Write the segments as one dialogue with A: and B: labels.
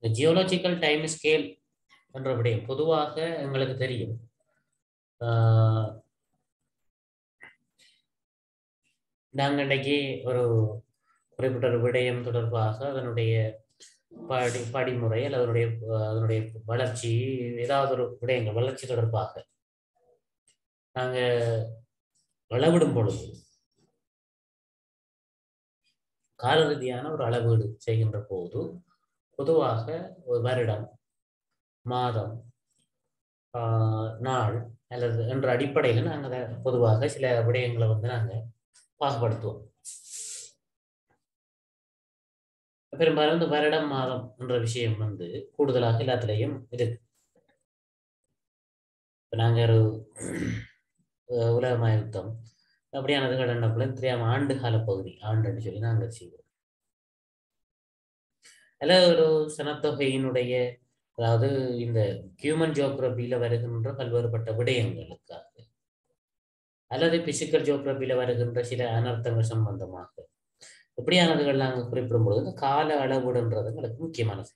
A: இந்த geological time scale என்ற விடயம் பொதுவாக எங்களுக்கு தெரியும் ஆஹ் நாங்கள் இன்றைக்கு ஒரு குறிப்பிட்ட ஒரு விடயம் தொடர்பாக அதனுடைய படி படிமுறை அல்லது அதனுடைய அஹ், அதனுடைய வளர்ச்சி ஏதாவது ஒரு விடயங்கள் வளர்ச்சி தொடர்பாக நாங்கள் அளவிடும் பொழுது கால ரீதியான ஒரு அளவீடு செய்கின்ற போது பொதுவாக ஒரு வருடம் மாதம் ஆஹ், நாள் அல்லது என்ற அடிப்படையில் நாங்கள் பொதுவாக சில விடயங்களை வந்து நாங்கள் பாகுபடுத்துவோம் பெரும்பாலும் இந்த வருடம் மாதம் என்ற விஷயம் வந்து கூடுதலாக எல்லாத்துலேயும் இருக்கு இப்போ நாங்கள் ஒரு அஹ், உலகமய யுத்தம் அப்படியானதுகள் என்னக்குள்ள தெரியாம ஆண்டு கால பகுதி ஆண்டுன்னு சொல்லி நாங்கள் செய்வோம் அதில் ஒரு சனத்தொகையினுடைய அதாவது இந்த ஹியூமன் ஜியோகிரபியில வருகின்ற பல்வேறுபட்ட விடயங்களுக்காக அல்லது பிசிக்கல் ஜியோகிரபியில வருகின்ற சில அனர்த்தங்கள் சம்பந்தமாக இப்படியானதுகள் நாங்கள் குறிப்பிடும் பொழுது இந்த கால அளவுடுன்றது எங்களுக்கு முக்கியமானது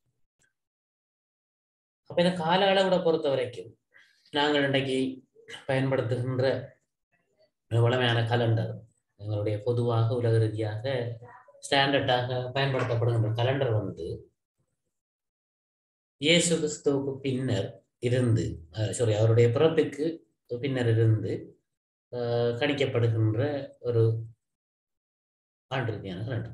A: அப்ப இந்த கால அளவுட பொறுத்த வரைக்கும் நாங்கள் இன்றைக்கு பயன்படுத்துகின்ற வளமையான கலண்டர் எங்களுடைய பொதுவாக உலக ரீதியாக ஸ்டாண்டர்டாக பயன்படுத்தப்படுகின்ற கலண்டர் வந்து இயேசு கிறிஸ்துவுக்கு பின்னர் இருந்து சாரி அவருடைய பிறப்புக்கு பின்னர் இருந்து அஹ், கணிக்கப்படுகின்ற ஒரு ஆண்டு ரீதியான கலண்டர்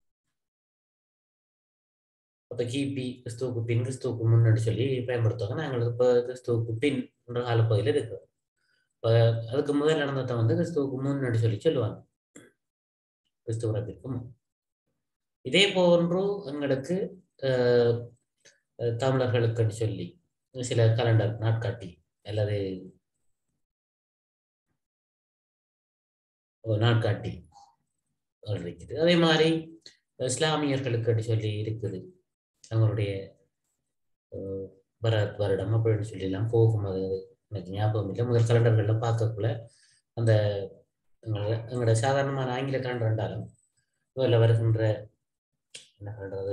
A: அப்ப கிபி கிறிஸ்துவுக்கு பின் கிறிஸ்துவுக்கு முன்னாடி சொல்லி பயன்படுத்துவாங்க நாங்கள் இப்போ கிறிஸ்துவுக்கு பின் என்ற காலப்பகுதியில் இருக்கிறோம் இப்போ அதுக்கு முதல் நடந்ததை வந்து கிறிஸ்துவுக்கு முன்னாடி சொல்லி சொல்லுவாங்க கிறிஸ்துவ பிறப்பிற்கு முன் இதே போன்று எங்களுக்கு அஹ், அஹ், தமிழர்களுக்குன்னு சொல்லி சில கலண்டர் நாட்காட்டி அல்லது ஒரு நாட்காட்டி அது இருக்குது அதே மாதிரி இஸ்லாமியர்களுக்கு சொல்லி இருக்குது அவங்களுடைய அஹ், பரத் வருடம் அப்படின்னு சொல்லி எல்லாம் போகும் அது எனக்கு ஞாபகம் இல்லை முதல் கலண்டர்கள்ல பார்க்கக்குள்ள அந்த எங்களோட எங்களோட சாதாரணமான ஆங்கில கலண்டர் என்றாலும் முதல்ல வருகின்ற என்ன சொல்றது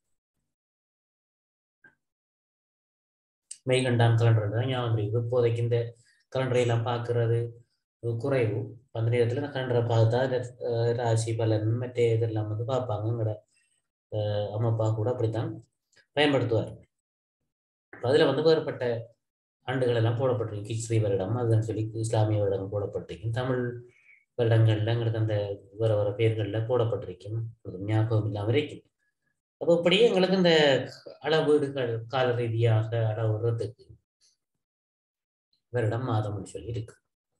A: மெய்கண்டான் கலண்டர் தான் ஞாபகம் இருக்கு இப்போதைக்கு இந்த கலண்டரை எல்லாம் பார்க்கறது ஒரு குறைவு அந்த நேரத்தில் இந்த கலண்டரை பார்த்தா இந்த அஹ், ராசி பலன் மற்ற இதெல்லாம் வந்து பார்ப்பாங்க எங்களோட அஹ், அம்மா அப்பா கூட அப்படித்தான் பயன்படுத்துவார் அதில் வந்து வேறுபட்ட ஆண்டுகள் எல்லாம் போடப்பட்டிருக்கு கிஸ்ரி வருடம் அதுன்னு சொல்லி இஸ்லாமிய வருடம் போடப்பட்டிருக்கும் தமிழ் வருடங்கள்லங்கிறது அந்த வேற வேற பேர்களில் போடப்பட்டிருக்கும் அது ஞாபகம் இல்லாமல் இருக்கும் அப்போ இப்படியே எங்களுக்கு இந்த அளவீடுகள் கால ரீதியாக அளவிடுறதுக்கு வருடம் மாதம்னு சொல்லி இருக்கு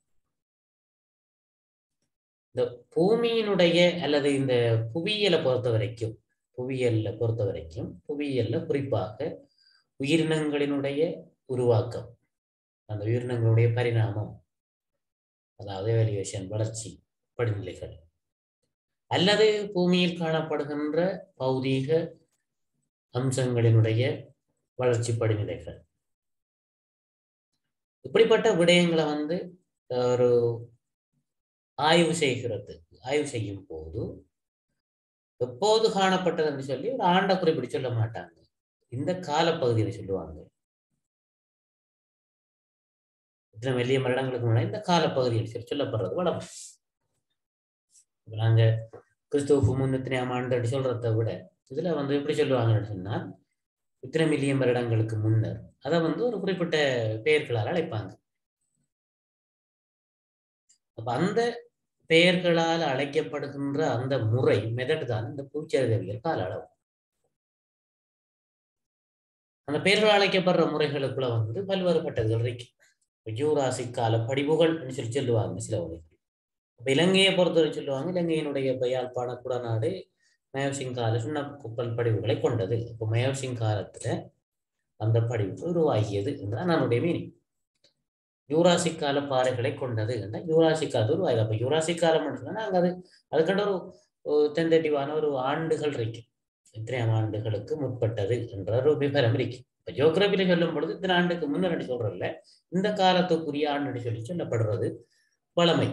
A: இந்த பூமியினுடைய அல்லது இந்த புவியியலை பொறுத்த வரைக்கும் புவியியல்ல பொறுத்த வரைக்கும் புவியியல்ல குறிப்பாக உயிரினங்களினுடைய உருவாக்கம் அந்த உயிரினங்களுடைய பரிணாமம் அதாவது வேல்யூவேஷன் வளர்ச்சி படிநிலைகள் அல்லது பூமியில் காணப்படுகின்ற பௌதீக அம்சங்களினுடைய வளர்ச்சி படிநிலைகள் இப்படிப்பட்ட விடயங்களை வந்து ஒரு ஆய்வு செய்கிறது ஆய்வு செய்யும் போது எப்போது காணப்பட்டது என்று சொல்லி ஒரு ஆண்ட குறிப்பிட்டு சொல்ல மாட்டாங்க இந்த காலப்பகுதியில் சொல்லுவாங்க இத்தனை மெல்லிய வருடங்களுக்கு முன்னாடி இந்த காலப்பகுதியில் சொல்லி சொல்லப்படுறது வளம் இப்ப நாங்க கிறிஸ்துவுக்கு முன் இத்தனையாம் ஆண்டு சொல்றதை விட இதுல வந்து எப்படி சொல்லுவாங்கன்னு சொன்னால் இத்தனை மில்லியன் வருடங்களுக்கு முன்னர் அதை வந்து ஒரு குறிப்பிட்ட பெயர்களால் அழைப்பாங்க அப்ப அந்த பெயர்களால் அழைக்கப்படுகின்ற அந்த முறை மெதட் தான் இந்த பூச்சரிதவியல் கால அளவு அந்த பெயர்களால் அழைக்கப்படுற முறைகளுக்குள்ள வந்து பல்வேறுபட்டதுகள் இருக்கு யூராசிக் கால படிவுகள் சொல்லி சொல்லுவாங்க சில உலகில் இப்ப இலங்கையை பொறுத்தவரை சொல்லுவாங்க இலங்கையினுடைய இப்ப யாழ்ப்பாண குடநாடு மயோசிங் கால சுண்ண குப்பல் படிவுகளை கொண்டது இப்போ மயோசிங் காலத்துல அந்த படிவு உருவாகியது என்றால் நம்முடைய மீனிங் யூராசிக் கால பாறைகளை கொண்டது என்றால் யூராசிக் காலத்து உருவாகுது அப்ப யூராசிக் காலம் சொன்னா நாங்க அது அதுக்கண்ட ஒரு தென்தட்டிவான ஒரு ஆண்டுகள் இருக்கு இத்தனையாம் ஆண்டுகளுக்கு முற்பட்டது என்ற ஒரு விவரம் இருக்கு இப்ப ஜோகிரபியில சொல்லும் பொழுது இத்தனை ஆண்டுக்கு முன்னர் சொல்றதில்ல இந்த காலத்துக்குரிய ஆண்டு சொல்லி சொல்லப்படுறது வளமை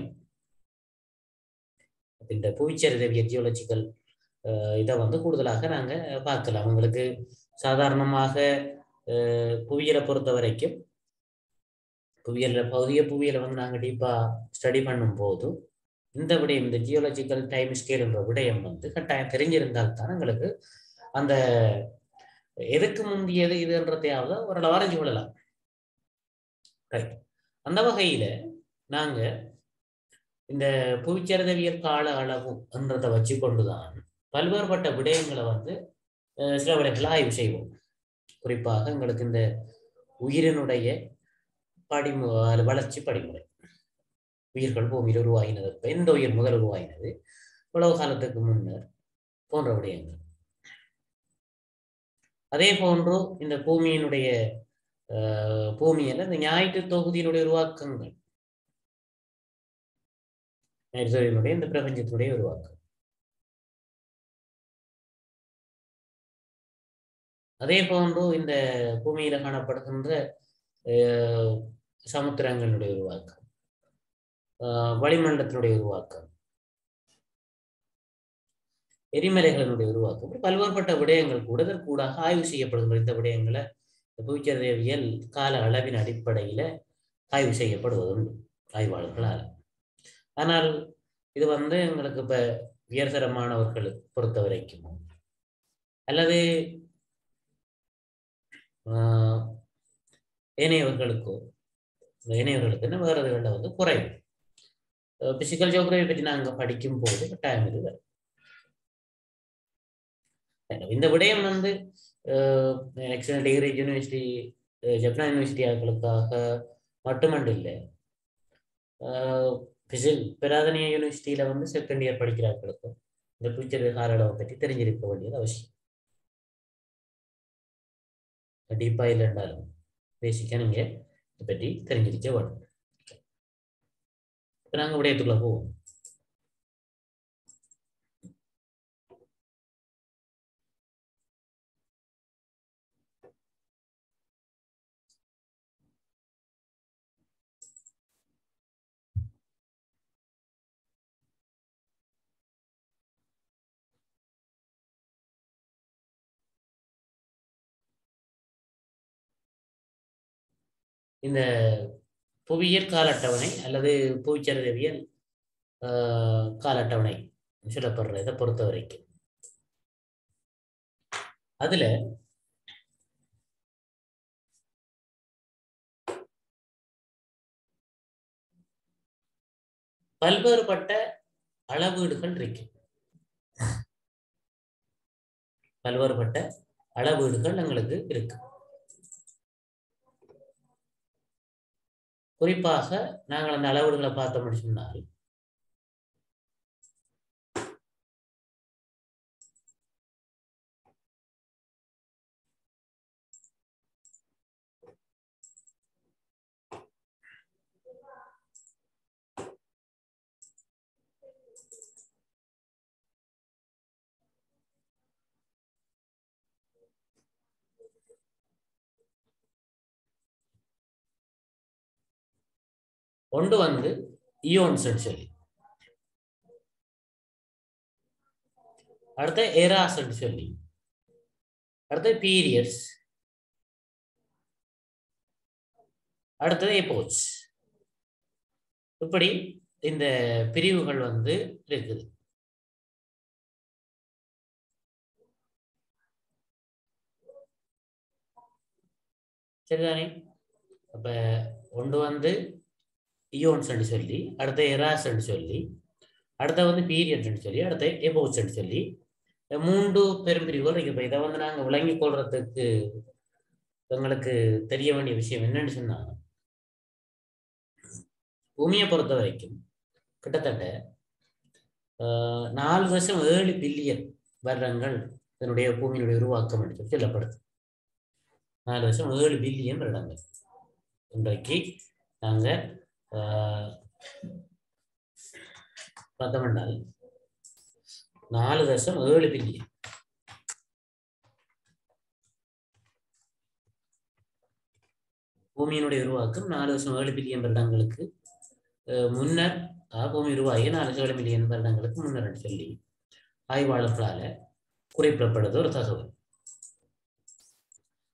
A: இந்த புவிச்சரிதவியல் ஜியோலஜிக்கல் இதை வந்து கூடுதலாக நாங்க பார்க்கலாம் உங்களுக்கு சாதாரணமாக அஹ், புவியியலை பொறுத்த வரைக்கும் புவியியல் பகுதிய புவியியலை வந்து நாங்கள் டீப்பாக ஸ்டடி பண்ணும்போது இந்த விடயம் இந்த ஜியோலஜிக்கல் டைம் ஸ்கேல் என்ற விடயம் வந்து கட்டாயம் தெரிஞ்சிருந்தால் தான் எங்களுக்கு அந்த எதுக்கு முந்தியது இதுன்றதையாவது ஓரளவு வரைஞ்சு கொள்ளலாம் ரைட் அந்த வகையில நாங்க இந்த புவிச்சரிதவியல் கால அளவு என்றதை வச்சு கொண்டுதான் பல்வேறுபட்ட விடயங்களை வந்து அஹ், சில விடயங்களை ஆய்வு செய்வோம் குறிப்பாக எங்களுக்கு இந்த உயிரினுடைய படிமு அது வளர்ச்சி படிமுறை உயிர்கள் பூமியில் உருவாகினது இப்ப எந்த உயிர் முதல் உருவாகினது உலக காலத்துக்கு முன்னர் போன்ற விடயங்கள் அதே போன்று இந்த பூமியினுடைய அஹ், பூமியில இந்த ஞாயிற்று தொகுதியினுடைய உருவாக்கங்கள் ஞாயிற்று தொகுதியினுடைய இந்த பிரபஞ்சத்தினுடைய உருவாக்கம் அதே போன்று இந்த பூமியில காணப்படுகின்ற அஹ், சமுத்திரங்களுடைய உருவாக்கம் அஹ், வளிமண்டலத்தினுடைய உருவாக்கம் எரிமலைகளினுடைய உருவாக்கம் இப்படி பல்வேறுபட்ட விடயங்கள் கூட இதற்கூடாக ஆய்வு செய்யப்படுகின்ற இந்த விடயங்களை இந்த புவிச்சரிதவியல் கால அளவின் அடிப்படையில ஆய்வு செய்யப்படுவதுண்டு ஆய்வாளர்களால் ஆனால் இது வந்து எங்களுக்கு இப்ப உயர்தர மாணவர்களுக்கு பொறுத்த வரைக்கும் அல்லது ஆஹ், ஏனையவர்களுக்கோ ஏனையவர்களுக்குன்னு வேறு இதுகளில் வந்து குறைவு பிசிக்கல் ஜியோகிரபி பற்றி நாங்கள் படிக்கும் போது கட்டாயம் இது வரும் இந்த விடயம் வந்து excellent degree university Jaffna university ஆட்களுக்காக மட்டுமன்று இல்லை பிசில் பெராதனிய யூனிவர்சிட்டியில வந்து செகண்ட் இயர் படிக்கிறார்களுக்கும் இந்த ஃபியூச்சர் கால அளவை பற்றி தெரிஞ்சிருக்க வேண்டியது அவசியம் டீப்பா இல்லைன்றாலும் பேசிக்கா நீங்க இதை பற்றி தெரிஞ்சிருக்க வேணும் இப்ப நாங்க விடயத்துக்குள்ள போவோம் இந்த புவியியல் கால அட்டவணை அல்லது புவிச்சரிதவியல் ஆஹ், கால அட்டவணை சொல்லப்படுற இதை பொறுத்த வரைக்கும் அதுல பல்வேறுபட்ட அளவீடுகள் இருக்கு பல்வேறுபட்ட அளவீடுகள் எங்களுக்கு இருக்கு குறிப்பாக நாங்கள் அந்த அளவீடுகளை பார்த்தோம்னு சொன்னால் ஒன்று வந்து இயோன்ஸ் சொல்லி அடுத்த எராஸ் சொல்லி அடுத்து பீரியட்ஸ் அடுத்தது எப்போச் இப்படி இந்த பிரிவுகள் வந்து இருக்குது சரிதானே அப்ப ஒன்று வந்து இயோன்ஸ் சொல்லி அடுத்த எராஸ் சொல்லி அடுத்த வந்து பீரியட்ஸ் சொல்லி அடுத்த எபோச் சொல்லி இந்த மூன்று பெரும் பிரிவுகள் இருக்கு இப்ப இதை வந்து நாங்க விளங்கிக் கொள்றதுக்கு எங்களுக்கு தெரிய வேண்டிய விஷயம் என்னன்னு சொன்னா பூமியை பொறுத்த வரைக்கும் கிட்டத்தட்ட ஆஹ், நாலு வருஷம் ஏழு பில்லியன் வருடங்கள் இதனுடைய பூமியினுடைய உருவாக்கம் என்று சொல்லி சொல்லப்படுது நாலு வருஷம் ஏழு பில்லியன் வருடங்கள் இன்றைக்கு நாங்க ஆஹ், பார்த்தோம்னால் நாலு தசம் ஏழு பில்லியன் பூமியினுடைய உருவாக்கம் நாலு தசம் ஏழு பில்லியன் வருடங்களுக்கு அஹ், முன்னர் அஹ், பூமி உருவாகி நாலு ஏழு மில்லியன் வருடங்களுக்கு முன்னர் சொல்லி ஆய்வாளர்களால குறிப்பிடப்படுது ஒரு தகவல்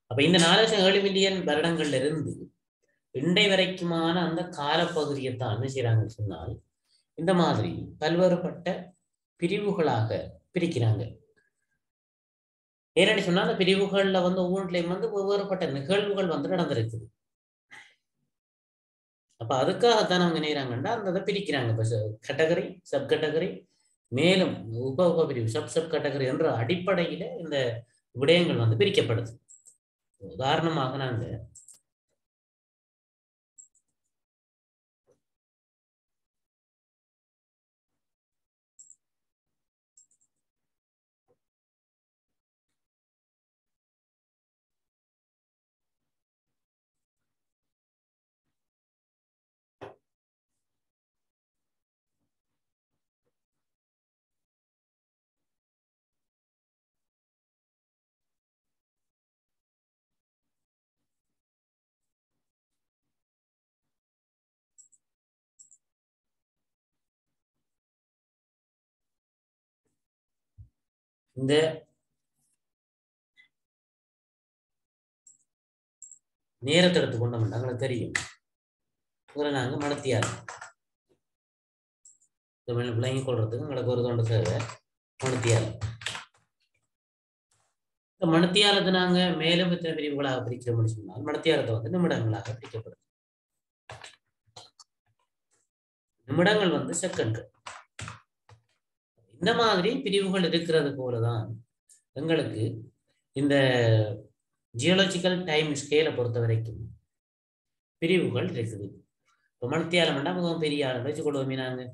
A: அப்ப இந்த நாலு லட்சம் ஏழு மில்லியன் வருடங்கள்ல இருந்து இண்டை வரைக்குமான அந்த காலப்பகுதியை தான் என்ன செய்யறாங்கன்னு சொன்னால் இந்த மாதிரி பல்வேறுபட்ட பிரிவுகளாக பிரிக்கிறாங்க ஏன்னு சொன்னா அந்த பிரிவுகள்ல வந்து ஒவ்வொன்றிலையும் வந்து வெவ்வேறுபட்ட நிகழ்வுகள் வந்து நடந்திருக்குது அப்ப அதுக்காகத்தான் அவங்க நினைக்கிறாங்கன்னா அந்த இதை பிரிக்கிறாங்க இப்ப கேட்டகரி சப் கேட்டகரி மேலும் உப உப பிரிவு சப் சப் கேட்டகரி என்ற அடிப்படையில இந்த விடயங்கள் வந்து பிரிக்கப்படுது உதாரணமாக நாங்க இந்த நேரத்தை எடுத்துக்கொண்டோம்னா எங்களுக்கு தெரியும் இவரை நாங்க மடத்தியார் விளங்கி கொள்றதுக்கு எங்களுக்கு ஒரு தொண்டு தேவை மணத்தியால் இந்த மணத்தியாலத்தை நாங்க மேலும் இத்தனை பிரிவுகளாக பிரிக்கிறோம்னு சொன்னால் மணத்தியாலத்தை வந்து நிமிடங்களாக பிரிக்கப்படுது நிமிடங்கள் வந்து செகண்ட்கள் இந்த மாதிரி பிரிவுகள் இருக்கிறது போலதான் எங்களுக்கு இந்த ஜியோலஜிக்கல் டைம் ஸ்கேலை பொறுத்த வரைக்கும் பிரிவுகள் இருக்குது இப்போ மணத்தியாலம் மிகவும் பெரிய ஆள் வச்சுக்கொள்வோமே நாங்க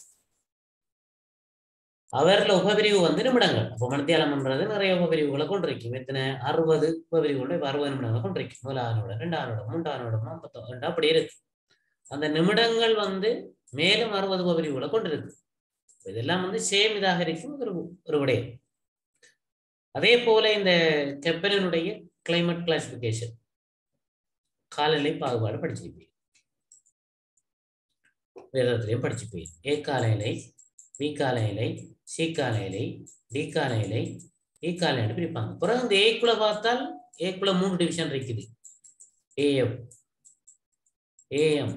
A: அவர்ல உபபிரிவு வந்து நிமிடங்கள் அப்போ மணத்தியாலம்ன்றது நிறைய உபபிரிவுகளை கொண்டிருக்கும் எத்தனை அறுபது உபபிரிவுகளை அறுபது நிமிடங்களை கொண்டிருக்கும் முதலாவது ரெண்டாவது மூன்றாவது நாற்பத்தி அப்படி இருக்கு அந்த நிமிடங்கள் வந்து மேலும் அறுபது உபபிரிவுகளை கொண்டிருக்கு இதெல்லாம் வந்து சேம் இதாக இருக்கும் ஒரு ஒரு விடயம் அதே போல இந்த கெப்பலினுடைய கிளைமேட் கிளாசிபிகேஷன் காலநிலை பாகுபாடு படிச்சிருப்பீங்க வேதத்திலையும் படிச்சுப்பீங்க ஏ காலநிலை பி காலநிலை சி காலநிலை டி காலநிலை இ காலநிலை பிரிப்பாங்க பிறகு இந்த ஏக்குள்ள பார்த்தால் ஏக்குள்ள மூணு டிவிஷன் இருக்குது ஏஎம் ஏஎம்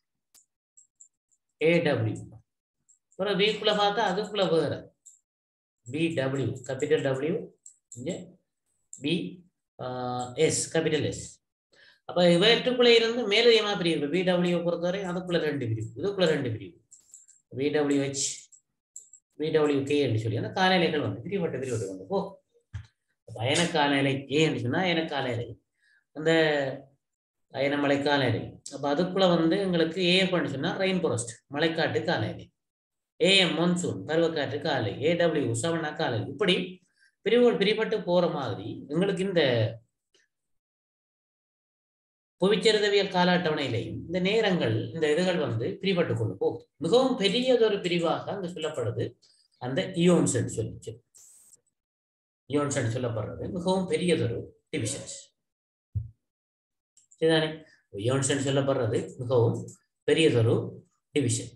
A: ஏடபிள்யூ அப்புறம் பிக்குள்ள பார்த்தா அதுக்குள்ள வேற பி டபிள்யூ கேபிட்டல் டபிள்யூ இங்கே பி எஸ் கேபிட்டல் எஸ் அப்போ இவற்றுக்குள்ளே இருந்து மேலதிகமாக பிரிவு பிடபிள்யூ பொறுத்தவரை அதுக்குள்ள ரெண்டு பிரிவு இதுக்குள்ள ரெண்டு பிரிவு பிடபிள்யூஹெச் பிடபிள்யூ கே என்று சொல்லி அந்த காலநிலைகள் வந்து பிரிவட்டு பிரிவட்டு வந்து போ அயன காலநிலை ஏ என்று சொன்னா அயன காலநிலை அந்த அயனமலை காலநிலை அப்போ அதுக்குள்ள வந்து எங்களுக்கு ஏ பண்ணி சொன்னா ரெயின் ஃபாரஸ்ட் மலைக்காட்டு காலநிலை ஏஎம் மான்சூன் பருவக்காற்று காலை ஏடபிள்யூ சவனா காலை இப்படி பிரிவுகள் பிரிபட்டு போற மாதிரி எங்களுக்கு இந்த புவிச்சரிதவியல் கால அட்டவணையிலையும் இந்த நேரங்கள் இந்த இதுகள் வந்து பிரிபட்டு கொண்டு போகுது மிகவும் பெரியதொரு பிரிவாக அங்கு சொல்லப்படுது அந்த இயோன்ஸ் சொல்லி இயோன்ஸ் சொல்லப்படுறது மிகவும் பெரியதொரு டிவிஷன்ஸ் சரிதானே இயோன்ஸ் சொல்லப்படுறது மிகவும் பெரியதொரு டிவிஷன்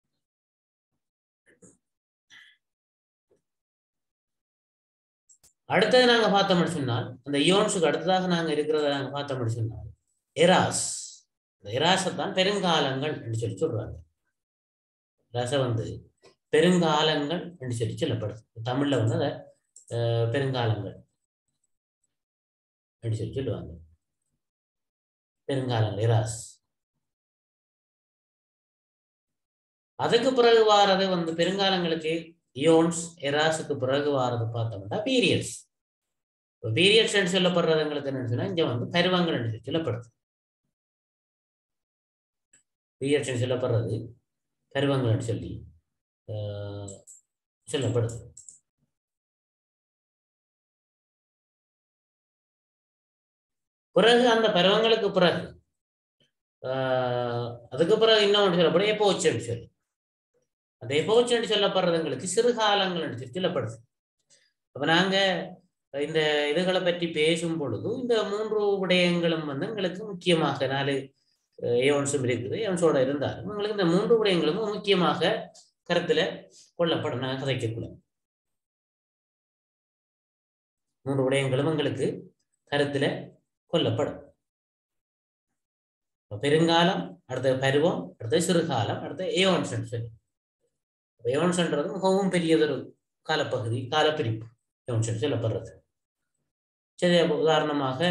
A: அடுத்தது நாங்க பார்த்தோம்னு சொன்னால் அந்த இயோன்ஸுக்கு அடுத்ததாக நாங்க இருக்கிறத நாங்க பார்த்தோம்னு சொன்னால் எராஸ் இந்த எராசை தான் பெருங்காலங்கள் என்று சொல்லி சொல்றாங்க ரச வந்து பெருங்காலங்கள் என்று சொல்லி சொல்லப்படுது தமிழ்ல வந்து அதை பெருங்காலங்கள் என்று சொல்லி சொல்லுவாங்க பெருங்காலங்கள் எராஸ் அதுக்கு பிறகு வாரது வந்து பெருங்காலங்களுக்கு இயோன்ஸ் எராஸுக்கு பிறகு வாரது பார்த்தோம்னா பீரியட்ஸ் பீரியட்ஸ் சொல்லப்படுறது எங்களுக்கு என்னன்னு சொன்னா இங்க வந்து பருவங்கள் என்று சொல்லப்படுது பீரியட்ஸ் சொல்லப்படுறது பருவங்கள் சொல்லி சொல்லப்படுது பிறகு அந்த பருவங்களுக்கு பிறகு அதுக்கு பிறகு இன்னொன்று சொல்லப்படும் எப்போச்சுன்னு சொல்லி அந்த எப்போச்சுன்னு சொல்லப்படுறதுங்களுக்கு சிறுகாலங்கள் சொல்லி சொல்லப்படுது அப்ப நாங்க இந்த இதுகளை பற்றி பேசும் பொழுது இந்த மூன்று விடயங்களும் வந்து எங்களுக்கு முக்கியமாக நாலு ஏவன்ஸும் இருக்குது ஏவன்ஸோட இருந்தாலும் உங்களுக்கு இந்த மூன்று விடயங்களும் முக்கியமாக கருத்துல கொள்ளப்படும் நான் கதைக்கக்குள்ள மூன்று விடயங்களும் எங்களுக்கு கருத்துல கொல்லப்படும் இப்ப பெருங்காலம் அடுத்த பருவம் அடுத்த சிறுகாலம் அடுத்த ஏவன்சன் சொல்லி ஏவன்சன்றது மிகவும் பெரியதொரு காலப்பகுதி காலப்பிரிப்பு ஏவன்சன் சொல்லப்படுறது சரி அப்ப உதாரணமாக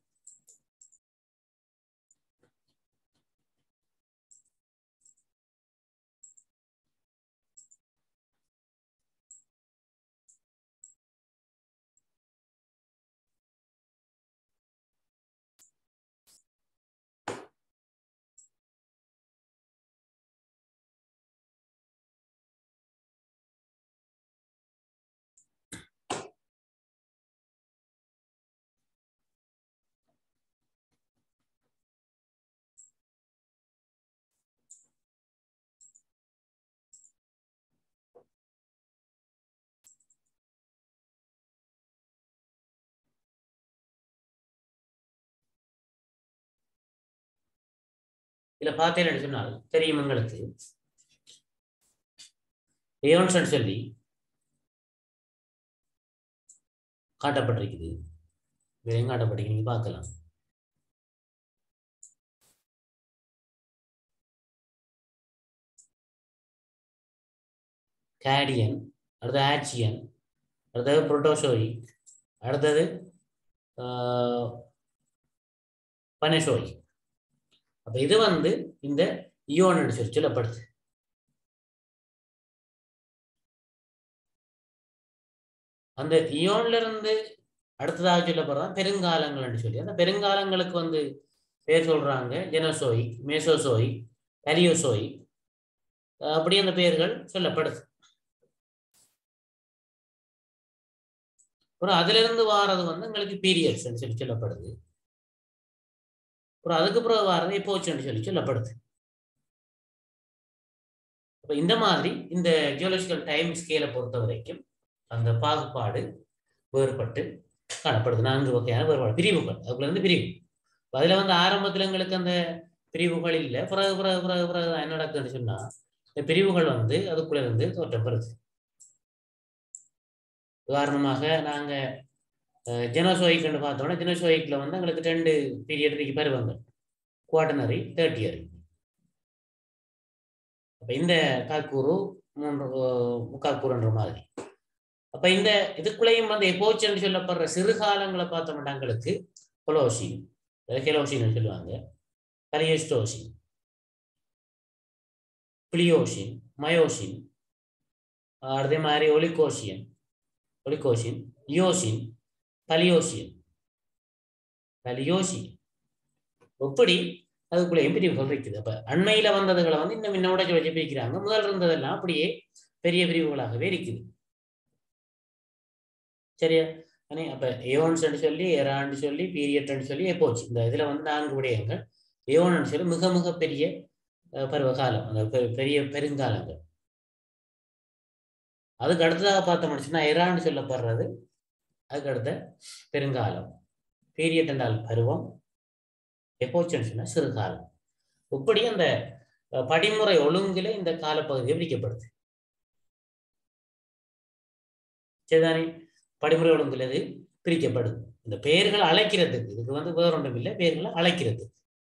A: இதுல பார்த்தேன்னு சொன்னால் தெரியும் உங்களுக்கு ஏவன்சன் சொல்லி காட்டப்பட்டிருக்குது இது எங்க காட்டப்பட்டிருக்கு நீங்க பார்க்கலாம் கேடியன் அடுத்தது ஆச்சியன் அடுத்தது புரோட்டோசோயிக் அடுத்தது பனசோயிக் அப்ப இது வந்து இந்த இயோன் சொல்லி சொல்லப்படுது அந்த இயோன்ல இருந்து அடுத்ததாக சொல்லப்படுறதான் பெருங்காலங்கள்னு சொல்லி அந்த பெருங்காலங்களுக்கு வந்து பேர் சொல்றாங்க ஜெனசோயிக் மேசோசோயிக் கலியோசோயிக் அப்படி அந்த பெயர்கள் சொல்லப்படுது அப்புறம் அதுல இருந்து வாரது வந்து எங்களுக்கு பீரியட்ஸ் சொல்லி சொல்லப்படுது அப்புறம் அதுக்கு பிறகு வாரது எப்போச்சுன்னு சொல்லி சொல்லப்படுது அப்ப இந்த மாதிரி இந்த ஜியோலஜிக்கல் டைம் ஸ்கேலை பொறுத்த வரைக்கும் அந்த பாகுபாடு வேறுபட்டு காணப்படுது நான்கு வகையான வேறுபாடு பிரிவுகள் அதுக்குள்ள இருந்து பிரிவு அதுல வந்து ஆரம்பத்துல எங்களுக்கு அந்த பிரிவுகள் இல்லை பிறகு பிறகு பிறகு பிறகு என்ன நடக்குதுன்னு சொன்னா இந்த பிரிவுகள் வந்து அதுக்குள்ள இருந்து தோற்றப்படுது உதாரணமாக நாங்க ஜெனோசோயிக்னு பார்த்தோம்னா ஜெனோசோயிக்ல வந்து எங்களுக்கு ரெண்டு பீரியட் இருக்கு பருவங்கள் குவாட்டனரி தேர்ட் இயர் அப்ப இந்த காக்கூறு மூன்று முக்காக்கூறுன்ற மாதிரி அப்ப இந்த இதுக்குள்ளேயும் வந்து எப்போச்சுன்னு சொல்லப்படுற சிறுகாலங்களை பார்த்தோம்னா எங்களுக்கு கொலோசின் ஹெலோசின்னு சொல்லுவாங்க கலியஸ்டோசின் பிளியோசின் மயோசின் அதே மாதிரி ஒலிகோசியன் ஒலிகோசின் யோசின் பலியோசியன் பலியோசி எப்படி அதுக்குள்ளேயும் பிரிவுகள் இருக்குது அப்ப அண்மையில வந்ததுகளை வந்து இன்னும் இன்னோட வச்சு பிரிக்கிறாங்க முதல் இருந்ததெல்லாம் அப்படியே பெரிய பிரிவுகளாகவே இருக்குது சரியா அனே அப்ப ஏவன்ஸ் சொல்லி எரான்னு சொல்லி பீரியட்னு சொல்லி எப்போச்சு இந்த இதுல வந்து நான்கு விடயங்கள் ஏவன் சொல்லி மிக மிக பெரிய பருவகாலம் அந்த பெரிய பெருங்காலங்கள் அதுக்கு அடுத்ததாக பார்த்தோம்னு சொன்னா எரான்னு சொல்லப்படுறது அதுக்கு அடுத்த பெருங்காலம் பீரியட் என்றால் பருவம் எப்போச்சுன்னு சொன்னா சிறுகாலம் இப்படி அந்த படிமுறை ஒழுங்குல இந்த காலப்பகுதியை பிரிக்கப்படுது சரிதானே படிமுறை ஒழுங்குல இது பிரிக்கப்படுது இந்த பெயர்கள் அழைக்கிறதுக்கு இதுக்கு வந்து வேற ஒன்றும் இல்லை பெயர்களை அழைக்கிறது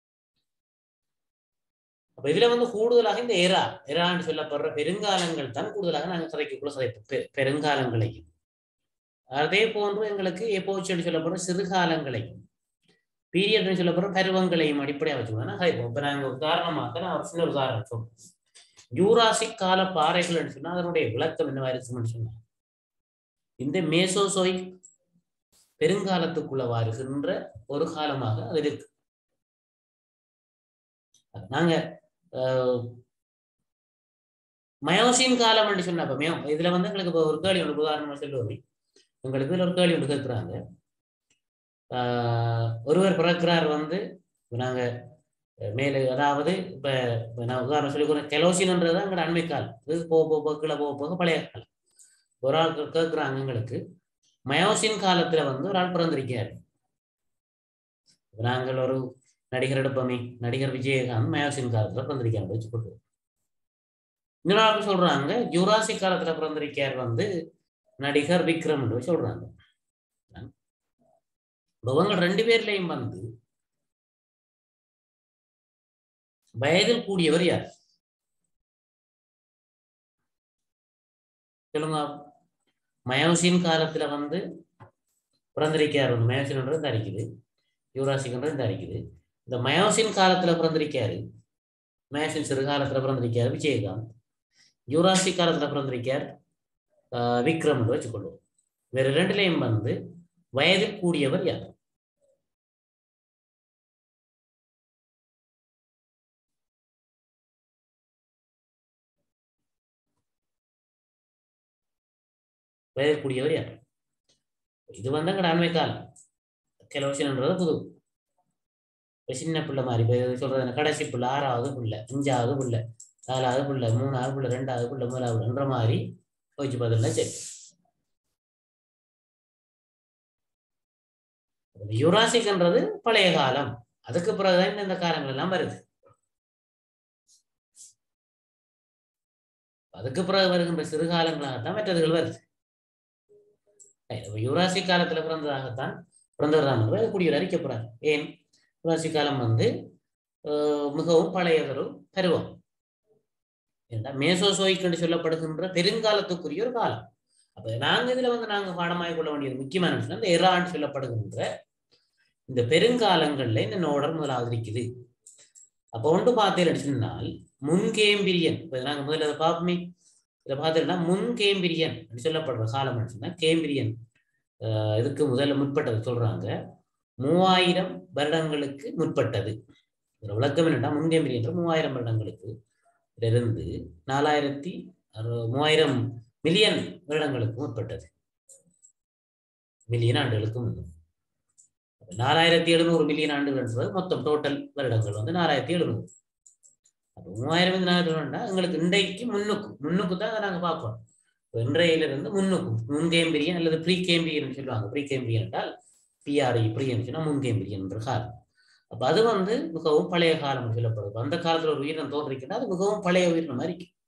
A: அப்ப இதுல வந்து கூடுதலாக இந்த எரா எரான்னு சொல்லப்படுற பெருங்காலங்கள் தான் கூடுதலாக நாங்கள் கதைக்குள்ள சதைப்போம் பெருங்காலங்களையும் அதே போன்று எங்களுக்கு எப்போச்சுன்னு சொல்லப்படுற சிறுகாலங்களையும் பீரியட்னு சொல்லப்படுற பருவங்களையும் அடிப்படையாக வச்சுக்கோங்க கதைப்போம் இப்ப நாங்கள் உதாரணமாக நான் ஒரு சின்ன உதாரணம் சொல்றேன் யூராசிக் கால பாறைகள்னு சொன்னா அதனுடைய விளக்கம் என்னவா இருக்குன்னு சொன்னா இந்த மேசோசோய் பெருங்காலத்துக்குள்ள வருகின்ற ஒரு காலமாக அது இருக்கு நாங்க மயோசின் காலம் என்று சொன்ன அப்ப மேம் இதுல வந்து எங்களுக்கு இப்போ ஒரு கேள்வி ஒன்று உதாரணமா சொல்லுவோமே உங்களுக்கு இதுல ஒரு கேள்வி ஒன்று கேட்கிறாங்க ஒருவர் பிறக்கிறார் வந்து நாங்க மேலே அதாவது இப்ப நான் உதாரணம் சொல்லி கெலோசின்ன்றது எங்களோட அண்மை காலம் இது போக போக கீழே போக போக பழைய காலம் ஒரு ஆள் கேட்குறாங்க எங்களுக்கு மயோசின் காலத்துல வந்து ஒரு ஆள் பிறந்திருக்காரு நாங்கள் ஒரு நடிகர் எடுப்போமே நடிகர் விஜயகாந்த் மயோசின் காலத்துல பிறந்திருக்காரு வச்சு போட்டு இன்னொரு சொல்றாங்க ஜூராசிக் காலத்துல பிறந்திருக்கார் வந்து நடிகர் விக்ரம் சொல்றாங்க இவங்க ரெண்டு பேர்லயும் வந்து வயதில் கூடியவர் யார் சொல்லுங்க மயோசின் காலத்துல வந்து பிறந்திருக்காரு வந்து மயோசின்ன்றது இந்த அடிக்குது யுவராசிக்ன்றது இந்த அடிக்குது இந்த மயோசின் காலத்துல பிறந்திருக்காரு மயோசின் சிறு காலத்துல பிறந்திருக்காரு விஜயகாந்த் யுவராசி காலத்துல பிறந்திருக்கார் ஆஹ் விக்ரம் வச்சுக்கொள்வோம் வேற ரெண்டுலையும் வந்து வயதில் கூடியவர் யார் வயதில் கூடியவர் யார் இது வந்து எங்கட அண்மை காலம் கிலோஷன்ன்றது புது இப்ப சின்ன பிள்ளை மாதிரி இப்ப இது சொல்றது என்ன, கடைசி பிள்ளை ஆறாவது பிள்ளை அஞ்சாவது பிள்ளை நாலாவது பிள்ளை மூணாவது பிள்ளை ரெண்டாவது பிள்ளை மூணாவது பிள்ளைன்ற மாதிரி போயிச்சு பதில்னா சரி யுராசிக்ன்றது பழைய காலம் அதுக்கு பிறகுதான் இந்த காலங்கள் எல்லாம் வருது அதுக்கு பிறகு வருகின்ற சிறுகாலங்களாகத்தான் மற்றதுகள் வருது யுராசி காலத்துல பிறந்ததாகத்தான் பிறந்தவர் தான் கூடியவர் அறிக்கப்படுறார் ஏன் யுராசி காலம் வந்து ஆஹ், மிகவும் பழையதொரு பருவம் ஏன்டா மேசோசோயிக் என்று சொல்லப்படுகின்ற பெருங்காலத்துக்குரிய ஒரு காலம் அப்ப நாங்க இதுல வந்து நாங்க பாடமாய் கொள்ள வேண்டியது முக்கியமான விஷயம் இந்த எரான்னு சொல்லப்படுகின்ற இந்த பெருங்காலங்கள்ல இந்த நோடர் முதலாவது இருக்குது அப்ப ஒன்று பார்த்தேன் சொன்னால் முன்கேம்பிரியன் இப்ப நாங்க முதல்ல அதை பார்ப்போமே இதை பார்த்தீங்கன்னா முன்கேம்பிரியன் சொல்லப்படுற காலம் சொன்னா கேம்பிரியன் ஆஹ் இதுக்கு முதல்ல முற்பட்டது சொல்றாங்க மூவாயிரம் வருடங்களுக்கு முற்பட்டது இதோட விளக்கம் என்னன்னா முன்கேம்பிரியன்ற மூவாயிரம் வருடங்களுக்கு இருந்து நாலாயிரத்தி அறு மூவாயிரம் மில்லியன் வருடங்களுக்கு முற்பட்டது மில்லியன் ஆண்டுகளுக்கு முன்பு நாலாயிரத்தி எழுநூறு மில்லியன் ஆண்டுகள் என்பது மொத்தம் டோட்டல் வருடங்கள் வந்து நாலாயிரத்தி எழுநூறு அப்போ மூவாயிரம் வந்து நாலாயிரத்தி எங்களுக்கு இன்றைக்கு முன்னுக்கு முன்னுக்கு தான் அதை நாங்கள் பார்க்கணும் இப்போ இன்றையிலிருந்து முன்னுக்கு முன்கேம்பிரியன் அல்லது ப்ரீ கேம்பிரியன் சொல்லுவாங்க ப்ரீ கேம்பிரியன் என்றால் பிஆர்இ ப்ரீன்னு சொன்னால் முன்கேம்பிரியன் என்ற காலம் அப்போ அது வந்து மிகவும் பழைய காலம் சொல்லப்படுது அந்த காலத்துல ஒரு உயிரினம் தோன்றிருக்குன்னா அது மிகவும் பழைய உயிரினம் மாதிரி இருக்கு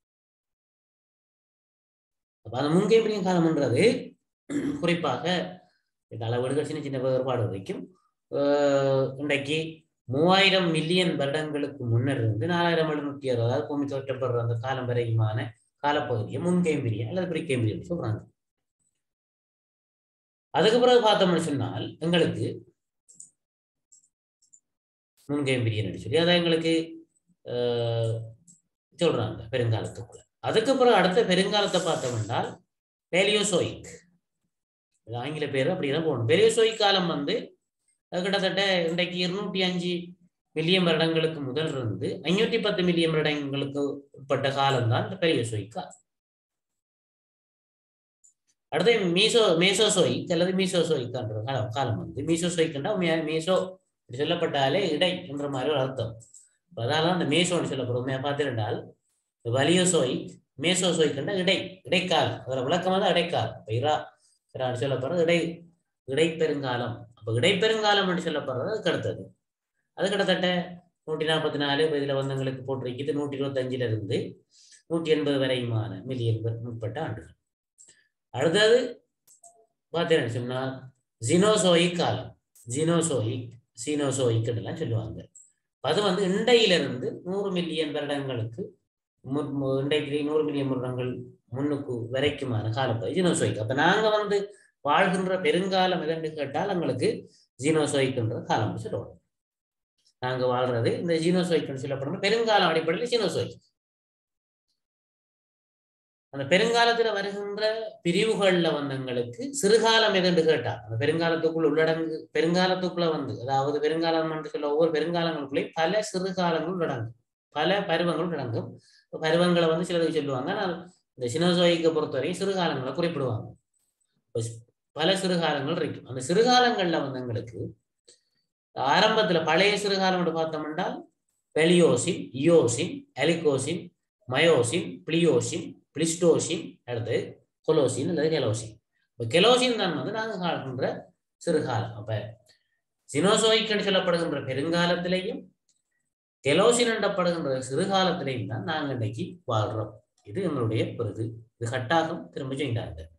A: அப்ப அந்த முன்கேம்பிரியன் காலம்ன்றது குறிப்பாக இந்த அளவீடுகள் சின்ன சின்ன வேறுபாடு வரைக்கும் ஆஹ் இன்றைக்கு மூவாயிரம் மில்லியன் வருடங்களுக்கு முன்னர் இருந்து நாலாயிரம் எழுநூத்தி அறுபதாவது பூமி தோற்றப்படுற அந்த காலம் வரையுமான காலப்பகுதியை முன்கேம்பிரியன் அல்லது பிரிகேம்பிரியன் சொல்றாங்க அதுக்கு பிறகு பார்த்தோம்னு சொன்னால் எங்களுக்கு முன்கேம்பிரியன் சொல்லி அதான் எங்களுக்கு ஆஹ் சொல்றாங்க பெருங்காலத்துக்குள்ள அதுக்கு பிறகு அடுத்த பெருங்காலத்தை பார்த்தோம் என்றால் பேலியோசோயிக் இது ஆங்கில பேர் அப்படிதான் போகணும் பெலியோசோயிக் காலம் வந்து அது கிட்டத்தட்ட இன்றைக்கு இருநூற்றி அஞ்சு மில்லியன் வருடங்களுக்கு முதல் இருந்து ஐநூற்றி பத்து மில்லியன் வருடங்களுக்கு உட்பட்ட காலம் தான் இந்த பெலியோசோயிக் காலம் அடுத்து மீசோ மேசோசோயிக் அல்லது மீசோசோயிக்ன்ற காலம் காலம் வந்து மீசோசோயிக்ன்றா மீசோ இப்படி சொல்லப்பட்டாலே இடை என்ற மாதிரி ஒரு அர்த்தம் அப்ப அதால அந்த மேசோன்னு சொல்லப்படும் உண்மையா பார்த்துருந்தால் வலியோசோயிக் மேசோசோயிக்ன்றா இடை இடைக்காலம் அதில் விளக்கமாக தான் இடைக்காலம் இப்போ இரா இரான்னு சொல்லப்படுறது இடை இடைப்பெருங்காலம் அப்போ இடைப்பெருங்காலம் என்று சொல்லப்படுறது அதுக்கு அடுத்தது அது கிட்டத்தட்ட நூற்றி நாற்பத்தி நாலு இப்போ இதில் வந்து எங்களுக்கு போட்டிருக்குது நூற்றி இருபத்தஞ்சில இருந்து நூற்றி எண்பது வரையுமான மில்லியன் முற்பட்ட ஆண்டுகள் அடுத்தது பார்த்தீங்கன்னு சொன்னால் ஜினோசோயிக் காலம் ஜினோசோயிக் சீனோசோயிக் எல்லாம் சொல்லுவாங்க அது வந்து இண்டையிலிருந்து நூறு மில்லியன் வருடங்களுக்கு முன் மு- இன்றைக்கு நூறு மில்லியன் வருடங்கள் முன்னுக்கு வரைக்குமான காலப்பகுதி ஜீனோசோயிக் அப்ப நாங்க வந்து வாழ்கின்ற பெருங்காலம் எதுன்னு கேட்டால் எங்களுக்கு ஜீனோசோயிக்ன்ற காலம் சொல்லுவோம் நாங்க வாழ்றது இந்த ஜீனோசோயிக்னு சொல்லப்படுற பெருங்காலம் அடிப்படையில் ஜீனோசோயிக் அந்த பெருங்காலத்துல வருகின்ற பிரிவுகள்ல வந்து எங்களுக்கு சிறுகாலம் எதுன்னு கேட்டா அந்த பெருங்காலத்துக்குள்ள உள்ளடங்கு பெருங்காலத்துக்குள்ள வந்து அதாவது பெருங்காலம் என்று சொல்ல ஒவ்வொரு பெருங்காலங்களுக்குள்ளேயும் பல சிறுகாலங்கள் உள்ளடங்கும் பல பருவங்கள் உள்ளடங்கும் இப்ப பருவங்களை வந்து சிலருக்கு சொல்லுவாங்க ஆனால் இந்த சினோசோயிக்கை பொறுத்தவரையும் சிறுகாலங்களை குறிப்பிடுவாங்க இப்ப ஸ்- பல சிறுகாலங்கள் இருக்கும் அந்த சிறுகாலங்கள்ல வந்து எங்களுக்கு ஆரம்பத்துல பழைய சிறுகாலம் என்று பார்த்தோம்னா Paleocene Eocene Oligocene Miocene Pliocene Pleistocene அடுத்து கொலோசின் அல்லது கெலோசின் இப்போ கெலோசின் தான் வந்து நாங்கள் காண்கின்ற சிறுகாலம் அப்ப சினோசோயிக்கன்னு சொல்லப்படுகின்ற பெருங்காலத்திலேயும் கெலோசின் என்றப்படுகின்ற சிறுகாலத்திலேயும் தான் நாங்கள் இன்னைக்கு வாழ்றோம் இது எங்களுடைய ஒரு இது இது கட்டாகம் திரும்ப செய்கிறாங்க